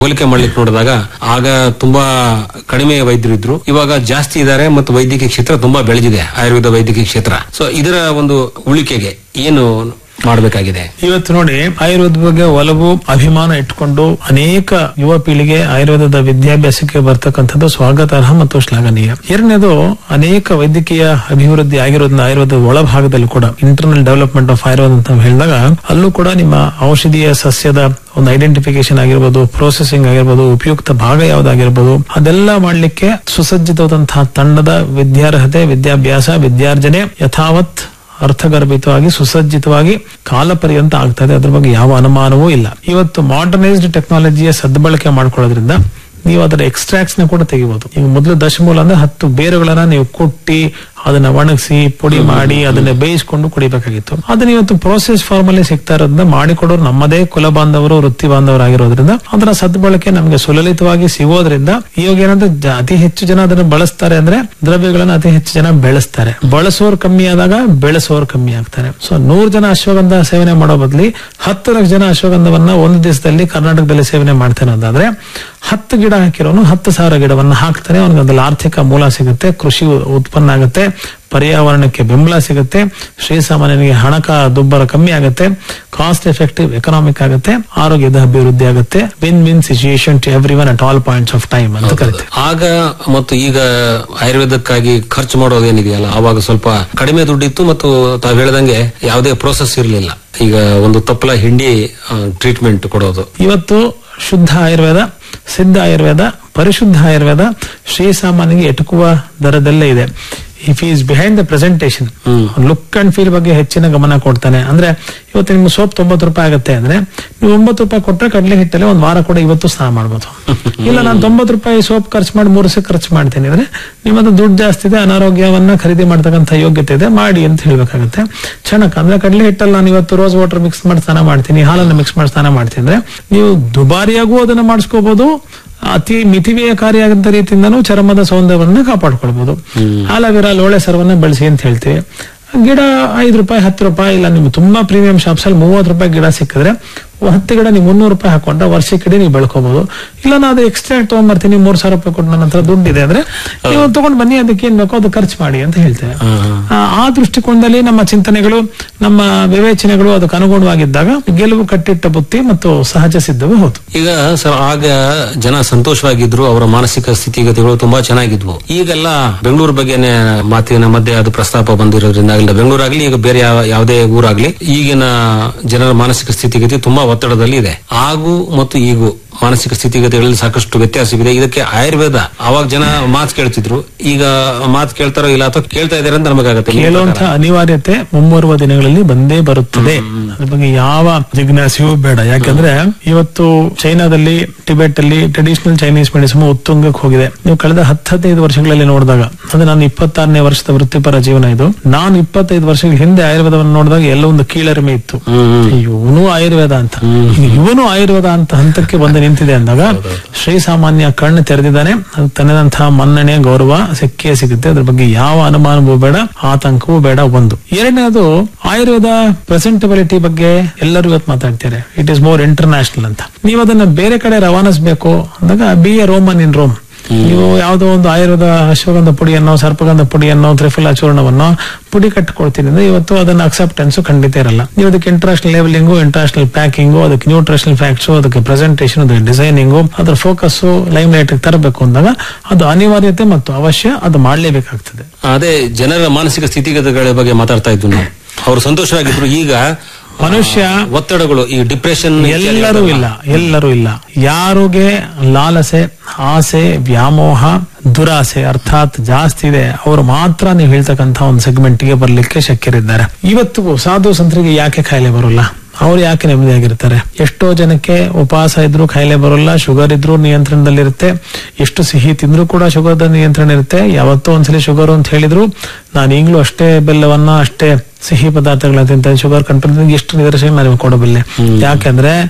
ಹೋಲಿಕೆ ಮಾಡ್ಲಿಕ್ಕೆ ನೋಡಿದಾಗ ಆಗ ತುಂಬಾ ಕಡಿಮೆ ವೈದ್ಯರಿದ್ರು ಇವಾಗ ಜಾಸ್ತಿ ಇದ್ದಾರೆ ಮತ್ತು ವೈದ್ಯಕೀಯ ಕ್ಷೇತ್ರ ತುಂಬಾ ಬೆಳೆದಿದೆ ಆಯುರ್ವೇದ ವೈದ್ಯಕೀಯ ಕ್ಷೇತ್ರ ಸೊ ಇದರ ಒಂದು ಉಳಿಕೆಗೆ ಏನು ಮಾಡಬೇಕಾಗಿದೆ ಇವತ್ತು ನೋಡಿ ಆಯುರ್ವೇದ ಬಗ್ಗೆ ಒಲವು ಅಭಿಮಾನ ಇಟ್ಕೊಂಡು ಅನೇಕ ಯುವ ಪೀಳಿಗೆ ಆಯುರ್ವೇದದ ವಿದ್ಯಾಭ್ಯಾಸಕ್ಕೆ ಬರ್ತಕ್ಕಂಥದ್ದು ಸ್ವಾಗತಾರ್ಹ ಮತ್ತು ಶ್ಲಾಘನೀಯ ಎರಡನೇದು ಅನೇಕ ವೈದ್ಯಕೀಯ ಅಭಿವೃದ್ಧಿ ಆಗಿರೋದ್ರಿಂದ ಆಯುರ್ವೇದ ಒಳಭಾಗದಲ್ಲಿ ಕೂಡ ಇಂಟರ್ನಲ್ ಡೆವಲಪ್ಮೆಂಟ್ ಆಫ್ ಆಯುರ್ವೇದ ಅಂತ ಹೇಳಿದಾಗ ಅಲ್ಲೂ ಕೂಡ ನಿಮ್ಮ ಔಷಧೀಯ ಸಸ್ಯದ ಒಂದು ಐಡೆಂಟಿಫಿಕೇಶನ್ ಆಗಿರ್ಬೋದು ಪ್ರೋಸೆಸಿಂಗ್ ಆಗಿರ್ಬೋದು ಉಪಯುಕ್ತ ಭಾಗ ಯಾವ್ದಾಗಿರ್ಬೋದು ಅದೆಲ್ಲ ಮಾಡ್ಲಿಕ್ಕೆ ಸುಸಜ್ಜಿತವಾದಂತಹ ತಂಡದ ವಿದ್ಯಾರ್ಹತೆ ವಿದ್ಯಾಭ್ಯಾಸ ವಿದ್ಯಾರ್ಜನೆ ಯಥಾವತ್ ಅರ್ಥಗರ್ಭಿತವಾಗಿ ಸುಸಜ್ಜಿತವಾಗಿ ಕಾಲ ಪರ್ಯಂತ ಆಗ್ತದೆ ಅದ್ರ ಬಗ್ಗೆ ಯಾವ ಅನುಮಾನವೂ ಇಲ್ಲ ಇವತ್ತು ಮಾಡರ್ನೈಸ್ಡ್ ಟೆಕ್ನಾಲಜಿಯ ಸದ್ಬಳಕೆ ಮಾಡ್ಕೊಳ್ಳೋದ್ರಿಂದ ನೀವು ಅದರ ಎಕ್ಸ್ಟ್ರಾಕ್ಟ್ಸ್ ನ ಕೂಡ ತೆಗಿಬಹುದು ಈಗ ಮೊದಲು ದಶಮೂಲ ಅಂದ್ರೆ ಹತ್ತು ಬೇರುಗಳನ್ನ ನೀವು ಕುಟ್ಟಿ ಅದನ್ನ ಒಣಗಿಸಿ ಪುಡಿ ಮಾಡಿ ಅದನ್ನ ಬೇಯಿಸ್ಕೊಂಡು ಕುಡಿಬೇಕಾಗಿತ್ತು ಅದನ್ನ ಇವತ್ತು ಪ್ರೋಸೆಸ್ ಫಾರ್ಮ್ ಅಲ್ಲಿ ಸಿಗ್ತಾ ಇರೋದ್ರಿಂದ ಮಾಡಿಕೊಡೋರು ನಮ್ಮದೇ ಕುಲ ಬಾಂಧವರು ವೃತ್ತಿ ಬಾಂಧವರಾಗಿರೋದ್ರಿಂದ ಅದರ ಸದ್ಬಳಕೆ ನಮಗೆ ಸುಲಲಿತವಾಗಿ ಸಿಗೋದ್ರಿಂದ ಇವಾಗ ಏನಂದ್ರೆ ಜ- ಅತಿ ಹೆಚ್ಚು ಜನ ಅದನ್ನ ಬಳಸ್ತಾರೆ ಅಂದ್ರೆ ದ್ರವ್ಯಗಳನ್ನ ಅತಿ ಹೆಚ್ಚು ಜನ ಬೆಳೆಸ್ತಾರೆ ಬಳಸೋರು ಕಮ್ಮಿ ಆದಾಗ ಬೆಳೆಸೋರು ಕಮ್ಮಿ ಆಗ್ತಾರೆ ಸೊ ನೂರು ಜನ ಅಶ್ವಗಂಧ ಸೇವನೆ ಮಾಡೋ ಬದಲಿ ಹತ್ತು ಲಕ್ಷ ಜನ ಅಶ್ವಗಂಧವನ್ನ ಒಂದು ದಿವಸದಲ್ಲಿ ಕರ್ನಾಟಕದಲ್ಲಿ ಸೇವನೆ ಮಾಡ್ತಾನೆ ಅಂತಾದ್ರೆ ಹತ್ತು ಗಿಡ ಹಾಕಿರೋನು ಹತ್ತು ಸಾವಿರ ಗಿಡವನ್ನ ಹಾಕ್ತಾನೆ ಅವನಿಗೆ ಅದ್ರಲ್ಲಿ ಆರ್ಥಿಕ ಮೂಲ ಸಿಗುತ್ತೆ ಕೃಷಿ ಉತ್ಪನ್ನ ಆಗುತ್ತೆ ಪರ್ಯಾವರಣಕ್ಕೆ ಬೆಂಬಲ ಸಿಗುತ್ತೆ ಶ್ರೀಸಾಮಾನ್ಯನಿಗೆ ಹಣಕ ದುಬ್ಬರ ಕಮ್ಮಿ ಆಗುತ್ತೆ ಕಾಸ್ಟ್ ಎಫೆಕ್ಟಿವ್ ಎಕನಾಮಿಕ್ ಆಗುತ್ತೆ ಆರೋಗ್ಯದ ಅಭಿವೃದ್ಧಿ ಆಗುತ್ತೆ win win situation to everyone at all points of time ಅಂತ ಕರಿತೀವಿ ಆಗ ಮತ್ತು ಈಗ ಆಯುರ್ವೇದಕ್ಕಾಗಿ ಖರ್ಚು ಮಾಡೋದೇನಿದೆಯಲ್ಲ ಅವಾಗ ಸ್ವಲ್ಪ ಕಡಿಮೆ ದುಡ್ಡಿತ್ತು ಮತ್ತು ತಾವು ಹೇಳ್ದಂಗೆ ಯಾವುದೇ ಪ್ರೋಸೆಸ್ ಇರಲಿಲ್ಲ ಈಗ ಒಂದು ತಪ್ಪಲ ಹಿಂಡಿ ಟ್ರೀಟ್ಮೆಂಟ್ ಕೊಡೋದು ಇವತ್ತು ಶುದ್ಧ ಆಯುರ್ವೇದ ಸಿದ್ಧ ಆಯುರ್ವೇದ ಪರಿಶುದ್ಧ ಆಯುರ್ವೇದ ಶ್ರೀಸಾಮಾನ್ಯನಿಗೆ ಎಟುಕುವ ದರದಲ್ಲೇ ಇದೆ if is behind the presentation look and feel ಬಗ್ಗೆ ಹೆಚ್ಚಿನ ಗಮನ ಕೊಡ್ತಾನೆ ಅಂದ್ರೆ ಇವತ್ತು ನಿಮ್ಮ ಸೋಪ್ ತೊಂಬತ್ತು ರೂಪಾಯಿ ಆಗುತ್ತೆ ಅಂದ್ರೆ ನೀವು ಒಂಬತ್ತು ರೂಪಾಯಿ ಕೊಟ್ಟರೆ ಕಡಲೆ ಹಿಟ್ಟಲ್ಲಿ ಒಂದ್ ವಾರ ಕೂಡ ಇವತ್ತು ಸ್ನಾನ ಮಾಡ್ಬೋದು ಇಲ್ಲ ನಾನು ತೊಂಬತ್ತು ರೂಪಾಯಿ ಸೋಪ್ ಖರ್ಚು ಮಾಡಿ ಮೂರು ದಿವಸ ಖರ್ಚು ಮಾಡ್ತೀನಿ ಅಂದ್ರೆ ನಿಮ್ಮದು ದುಡ್ಡು ಜಾಸ್ತಿ ಇದೆ ಅನಾರೋಗ್ಯವನ್ನ ಖರೀದಿ ಮಾಡ್ತಕ್ಕಂಥ ಯೋಗ್ಯತೆ ಇದೆ ಮಾಡಿ ಅಂತ ಹೇಳ್ಬೇಕಾಗುತ್ತೆ ಕ್ಷಣಕ್ಕೆ ಅಂದ್ರೆ ಕಡಲೆ ಹಿಟ್ಟಲ್ಲಿ ನಾನು ಇವತ್ತು ರೋಸ್ ವಾಟರ್ ಮಿಕ್ಸ್ ಮಾಡಿ ಸ್ನಾನ ಮಾಡ್ತೀನಿ ಹಾಲನ್ನು ಮಿಕ್ಸ್ ಮಾಡಿ ಸ್ನಾನ ಮಾಡ್ತೀನಿ ಅಂದ್ರೆ ನೀವು ದುಬಾರಿಯಾಗೂ ಅದನ್ನ ಮಾಡಿಸ್ಕೋಬಹುದು ಅತಿ ಮಿತಿವ್ಯಯಕಾರಿಯಾದಂತ ರೀತಿಯಿಂದನೂ ಚರ್ಮದ ಸೌಂದರ್ಯವನ್ನ ಕಾಪಾಡ್ಕೊಳ್ಬಹುದು ಆಲೋವೆರಾ ಲೋಳೆ ಸರ್ವನ್ನ ಬಳಸಿ ಅಂತ ಹೇಳ್ತೀವಿ ಗಿಡ ಐದು ರೂಪಾಯಿ ಹತ್ತು ರೂಪಾಯಿ ಇಲ್ಲ ನಿಮ್ಗೆ ತುಂಬಾ ಪ್ರೀಮಿಯಂ ಶಾಪ್ಸ್ ಅಲ್ಲಿ ಮೂವತ್ತು ರೂಪಾಯಿ ಗಿಡ ಸಿಕ್ಕಿದ್ರೆ ಹತ್ತು ಗಿಡ ನೀವು ಮುನ್ನೂರು ರೂಪಾಯಿ ಹಾಕೊಂಡ್ರೆ ವರ್ಷಕ್ಕಿಡೀ ನೀವು ಬೆಳ್ಕೋಬಹುದು ಇಲ್ಲ ನಾನು ಅದು ಎಕ್ಸ್ಟ್ರಾಕ್ಟ್ ತಗೊಂಡ್ಬರ್ತೀನಿ ಮೂರ್ ಸಾವಿರ ರೂಪಾಯಿ ಕೊಟ್ಟು ನನ್ನ ಹತ್ರ ದುಡ್ಡಿದೆ ಅಂದ್ರೆ ನೀವು ತಗೊಂಡ್ ಬನ್ನಿ ಅದಕ್ಕೆ ಏನ್ ಬೇಕೋ ಅದು ಖರ್ಚು ಮಾಡಿ ಅಂತ ಹೇಳ್ತೇವೆ ಆ, ಆ ದೃಷ್ಟಿಕೋನದಲ್ಲಿ ನಮ್ಮ ಚಿಂತನೆಗಳು ನಮ್ಮ ವಿವೇಚನೆಗಳು ಅದಕ್ಕೆ ಅನುಗುಣವಾಗಿದ್ದಾಗ ಗೆಲುವು ಕಟ್ಟಿಟ್ಟ ಬುತ್ತಿ ಮತ್ತು ಸಹಜ ಸಿದ್ಧವೂ ಹೌದು ಈಗ ಸರ್ ಆಗ ಜನ ಸಂತೋಷವಾಗಿದ್ರು ಅವರ ಮಾನಸಿಕ ಸ್ಥಿತಿಗತಿಗಳು ತುಂಬಾ ಚೆನ್ನಾಗಿದ್ವು ಈಗೆಲ್ಲ ಬೆಂಗಳೂರು ಬಗ್ಗೆನೆ ಮಾತಿನ ಮಧ್ಯೆ ಅದು ಪ್ರಸ್ತಾಪ ಬಂದಿರೋದ್ರಿಂದ ಇಲ್ಲ ಬೆಂಗಳೂರಾಗ್ಲಿ ಈಗ ಬೇರೆ ಯಾವ ಯಾವುದೇ ಊರಾಗ್ಲಿ ಈಗಿನ ಜನರ ಮಾನಸಿಕ ಸ್ಥಿತಿಗತಿ ತುಂಬಾ ಒತ್ತಡದಲ್ಲಿ ಇದೆ ಆಗು ಮತ್ತು ಈಗೂ ಮಾನಸಿಕ ಸ್ಥಿತಿಗತಿಗಳಲ್ಲಿ ಸಾಕಷ್ಟು ವ್ಯತ್ಯಾಸವಿದೆ ಇದಕ್ಕೆ ಆಯುರ್ವೇದ ಅವಾಗ ಜನ ಮಾತು ಕೇಳ್ತಿದ್ರು ಈಗ ಮಾತು ಕೇಳ್ತಾರೋ ಇಲ್ಲ ಅಥವಾ ಕೇಳ್ತಾ ಇದಾರೆ ಅಂತ ನಮಗಾಗತ್ತೆ ನಿಮ್ಮ ಕೇಳುವಂತ ಪ್ರಕಾರ. ಅನಿವಾರ್ಯತೆ ಮುಂಬರುವ ದಿನಗಳಲ್ಲಿ ಬಂದೇ ಬರುತ್ತದೆ ಅದ್ರ ಬಗ್ಗೆ ಯಾವ ಜಿಜ್ಞಾಸೆಯೂ ಬೇಡ ಯಾಕಂದ್ರೆ ಇವತ್ತು ಚೈನಾದಲ್ಲಿ ಟಿಬೆಟ್ ಅಲ್ಲಿ ಟ್ರೆಡಿಷನಲ್ ಚೈನೀಸ್ ಮೆಡಿಸಿನ್ ಉತ್ತುಂಗಕ್ಕೆ ಹೋಗಿದೆ ನೀವು ಕಳೆದ ಹತ್ತು ಹದಿನೈದು ವರ್ಷಗಳಲ್ಲಿ ನೋಡಿದಾಗ ಅಂದ್ರೆ ನಾನು ಇಪ್ಪತ್ತಾರನೇ ವರ್ಷದ ವೃತ್ತಿಪರ ಜೀವನ ಇದು ನಾನು ಇಪ್ಪತ್ತೈದು ವರ್ಷಗಳ ಹಿಂದೆ ಆಯುರ್ವೇದವನ್ನು ನೋಡಿದಾಗ ಎಲ್ಲ ಒಂದು ಕೀಳರಿಮೆ ಇತ್ತು ಇವನು ಆಯುರ್ವೇದ ಅಂತ ಈಗ ಇವನು ಆಯುರ್ವೇದ ಅಂತ ಹಂತಕ್ಕೆ ಬಂದು ನಿಂತಿದೆ ಅಂದಾಗ ಶ್ರೀಸಾಮಾನ್ಯ ಕಣ್ಣು ತೆರೆದಿದ್ದಾನೆ ಅದು ತನ್ನದಂತಹ ಮನ್ನಣೆ ಗೌರವ ಸಿಕ್ಕೇ ಸಿಗುತ್ತೆ ಅದ್ರ ಬಗ್ಗೆ ಯಾವ ಅನುಮಾನವೂ ಬೇಡ ಆತಂಕವೂ ಬೇಡ ಒಂದು ಎರಡನೇದು ಆಯುರ್ವೇದ ಪ್ರೆಸೆಂಟಬಿಲಿಟಿ ಬಗ್ಗೆ ಎಲ್ಲರೂ ಇವತ್ತು ಮಾತಾಡ್ತಾರೆ ಇಟ್ ಇಸ್ ಮೋರ್ ಇಂಟರ್ನ್ಯಾಷನಲ್ ಅಂತ ನೀವು ಅದನ್ನ ಬೇರೆ ಕಡೆ ರವಾನಿಸಬೇಕು ಅಂದಾಗ be a Roman in Rome ನೀವು ಯಾವುದೋ ಒಂದು ಆಯುರ್ವೇದ ಅಶ್ವಗಂಧ ಪುಡಿಯನ್ನು ಸರ್ಪಗಂಧ ಪುಡಿಯನ್ನು ತ್ರಿಫಲ ಚೂರ್ಣವನ್ನು ಪುಡಿ ಕಟ್ಟಿಕೊಡ್ತೀನಿ ಅಂದ್ರೆ ಇವತ್ತು ಅದನ್ನ ಅಕ್ಸೆಪ್ಟೆನ್ಸ್ ಖಂಡಿತ ಇರಲ್ಲ ನೀವು ಅದಕ್ಕೆ ಇಂಟರ್ನ್ಯಾಷನಲ್ ಲೆವೆಲಿಂಗು ಇಂಟರ್ನ್ಯಾಷನಲ್ ಪ್ಯಾಕಿಂಗು ಅದಕ್ಕೆ ನ್ಯೂಟ್ರಿಷನಲ್ ಫ್ಯಾಕ್ಟ್ಸ್ ಅದಕ್ಕೆ ಪ್ರೆಸೆಂಟೇಷನ್ ಅದಕ್ಕೆ ಡಿಸೈನಿಂಗು ಅದ್ರ ಫೋಕಸ್ ಲೈಮ್ ಲೈಟ್ ತರಬೇಕು ಅಂದಾಗ ಅದು ಅನಿವಾರ್ಯತೆ ಮತ್ತು ಅವಶ್ಯ ಅದು ಮಾಡಲೇಬೇಕಾಗ್ತದೆ ಅದೇ ಜನರ ಮಾನಸಿಕ ಸ್ಥಿತಿಗತಿಗಳ ಬಗ್ಗೆ ಮಾತಾಡ್ತಾ ಇದ್ವಿ ನಾವು ಅವರು ಸಂತೋಷವಾಗಿದ್ರು ಈಗ ಮನುಷ್ಯ ಒತ್ತಡಗಳು ಈ ಡಿಪ್ರೆಷನ್ ಎಲ್ಲರೂ ಇಲ್ಲ ಎಲ್ಲರೂ ಇಲ್ಲ ಯಾರಿಗೆ ಲಾಲಸೆ ಆಸೆ ವ್ಯಾಮೋಹ ದುರಾಸೆ ಅರ್ಥಾತ್ ಜಾಸ್ತಿ ಇದೆ ಅವರು ಮಾತ್ರ ನೀವು ಹೇಳ್ತಕ್ಕಂತ ಒಂದು ಸೆಗ್ಮೆಂಟ್ ಗೆ ಬರ್ಲಿಕ್ಕೆ ಶಕ್ಯರಿದ್ದಾರೆ ಇವತ್ತು ಸಾಧು ಸಂತರಿಗೆ ಯಾಕೆ ಕಾಯಿಲೆ ಬರೋಲ್ಲ ಅವ್ರು ಯಾಕೆ ನೆಮ್ಮದಿಯಾಗಿರ್ತಾರೆ ಎಷ್ಟೋ ಜನಕ್ಕೆ ಉಪವಾಸ ಇದ್ರೂ ಕಾಯಿಲೆ ಬರೋಲ್ಲ ಶುಗರ್ ಇದ್ರೂ ನಿಯಂತ್ರಣದಲ್ಲಿರುತ್ತೆ ಎಷ್ಟು ಸಿಹಿ ತಿಂದ್ರೂ ಕೂಡ ಶುಗರ್ ನಿಯಂತ್ರಣ ಇರುತ್ತೆ ಯಾವತ್ತೋ ಒಂದ್ಸಲಿ ಶುಗರ್ ಅಂತ ಹೇಳಿದ್ರು ನಾನು ಈಗಲೂ ಅಷ್ಟೇ ಬೆಲ್ಲವನ್ನ ಅಷ್ಟೇ ಸಿಹಿ ಪದಾರ್ಥಗಳನ್ನ ತಿಂತೇನೆ ಶುಗರ್ ಕಂಟ್ರೋಲ್ ಎಷ್ಟು ನಿದರ್ಶನ ನಾನು ಕೊಡಬಲ್ಲೆ ಯಾಕಂದ್ರೆ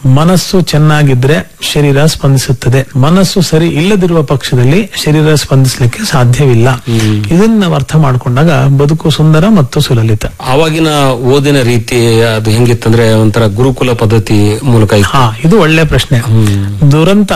ಮನಸ್ಸು ಚೆನ್ನಾಗಿದ್ರೆ ಶರೀರ ಸ್ಪಂದಿಸುತ್ತದೆ ಮನಸ್ಸು ಸರಿ ಇಲ್ಲದಿರುವ ಪಕ್ಷದಲ್ಲಿ ಶರೀರ ಸ್ಪಂದಿಸಲಿಕ್ಕೆ ಸಾಧ್ಯವಿಲ್ಲ ಇದನ್ನ ನಾವು ಅರ್ಥ ಮಾಡ್ಕೊಂಡಾಗ ಬದುಕು ಸುಂದರ ಮತ್ತು ಸುಲಲಿತ ಆವಾಗಿನ ಓದಿನ ರೀತಿ ಅದು ಹೆಂಗಿತ್ತಂದ್ರೆ ಒಂಥರ ಗುರುಕುಲ ಪದ್ಧತಿ ಮೂಲಕ ಇತ್ತು. ಹಾ ಇದು ಒಳ್ಳೆ ಪ್ರಶ್ನೆ ದುರಂತ